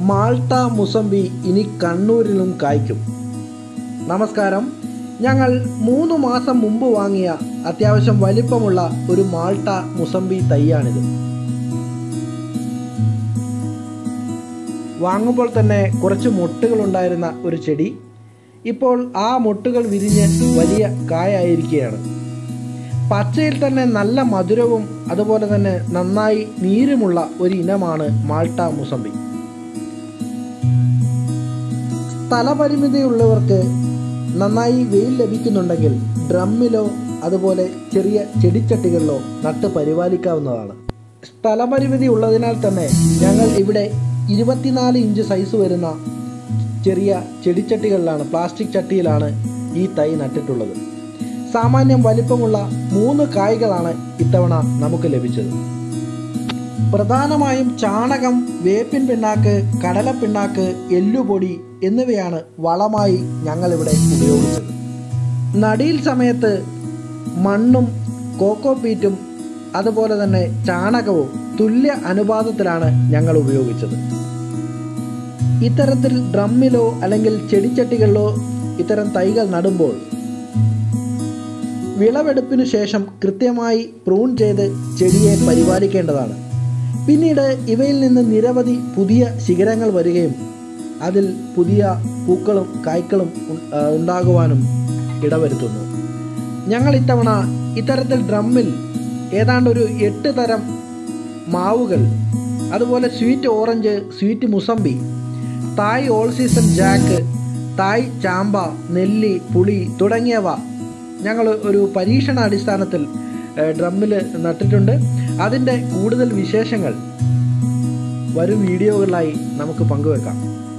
Malta mosambi ഇനി കണ്ണൂരിലും കായ്ക്കും നമസ്കാരം ഞങ്ങൾ മൂന്ന് മാസം മുമ്പ് വാങ്ങിയ അത്യാവശ്യം വലിപ്പമുള്ള ഒരു മാൾട്ട മുസംബി തൈയാണിത് വാങ്ങുമ്പോൾ തന്നെ കുറച്ച് മൊട്ടുകൾ ഉണ്ടായിരുന്ന ഒരു ചെടി ഇപ്പോൾ ആ മൊട്ടുകൾ വിരിഞ്ഞ് വലിയ കായായിരിക്കുകയാണ് പച്ചയിൽ തന്നെ നല്ല മധുരവും അതുപോലെ തന്നെ നന്നായി നീരുമുള്ള ഒരു ഇനമാണ് മാൾട്ട മുസംബി സ്ഥലപരിമിതിയുള്ളവർക്ക് നന്നായി വെയിൽ ലഭിക്കുന്നുണ്ടെങ്കിൽ ഡ്രമ്മിലോ അതുപോലെ ചെറിയ ചെടിച്ചട്ടികളിലോ നട്ട് പരിപാലിക്കാവുന്നതാണ് സ്ഥലപരിമിതി ഉള്ളതിനാൽ തന്നെ ഞങ്ങൾ ഇവിടെ ഇരുപത്തിനാല് ഇഞ്ച് സൈസ് വരുന്ന ചെറിയ ചെടിച്ചട്ടികളിലാണ് പ്ലാസ്റ്റിക് ചട്ടിയിലാണ് ഈ തൈ നട്ടിട്ടുള്ളത് സാമാന്യം വലിപ്പമുള്ള മൂന്ന് കായ്കളാണ് ഇത്തവണ നമുക്ക് ലഭിച്ചത് പ്രധാനമായും ചാണകം വേപ്പിൻ പിണ്ണാക്ക് കടലപ്പിണ്ണാക്ക് എല്ലുപൊടി എന്നിവയാണ് വളമായി ഞങ്ങളിവിടെ ഉപയോഗിച്ചത് നടീൽ സമയത്ത് മണ്ണും കോക്കോപീറ്റും അതുപോലെ തന്നെ ചാണകവും തുല്യ അനുപാതത്തിലാണ് ഞങ്ങൾ ഉപയോഗിച്ചത് ഇത്തരത്തിൽ ഡ്രമ്മിലോ അല്ലെങ്കിൽ ചെടിച്ചട്ടികളിലോ ഇത്തരം തൈകൾ നടുമ്പോൾ വിളവെടുപ്പിനു ശേഷം കൃത്യമായി പ്രൂൺ ചെയ്ത് ചെടിയെ പരിപാലിക്കേണ്ടതാണ് പിന്നീട് ഇവയിൽ നിന്ന് നിരവധി പുതിയ ശിഖരങ്ങൾ വരികയും അതിൽ പുതിയ പൂക്കളും കായ്ക്കളും ഉ- ആ, ഉണ്ടാകുവാനും ഇടവരുത്തുന്നു ഞങ്ങൾ ഇത്തവണ ഇത്തരത്തിൽ ഡ്രമ്മിൽ ഏതാണ്ട് ഒരു എട്ട് തരം മാവുകൾ അതുപോലെ sweet orange sweet mosambi Thai all season jack Thai ചാമ്പ നെല്ലി പുളി തുടങ്ങിയവ ഞങ്ങൾ ഒരു പരീക്ഷണാടിസ്ഥാനത്തിൽ ഡ്രമ്മിൽ നട്ടിട്ടുണ്ട് അതിൻ്റെ കൂടുതൽ വിശേഷങ്ങൾ വരും വീഡിയോകളിലായി നമുക്ക് പങ്കുവെക്കാം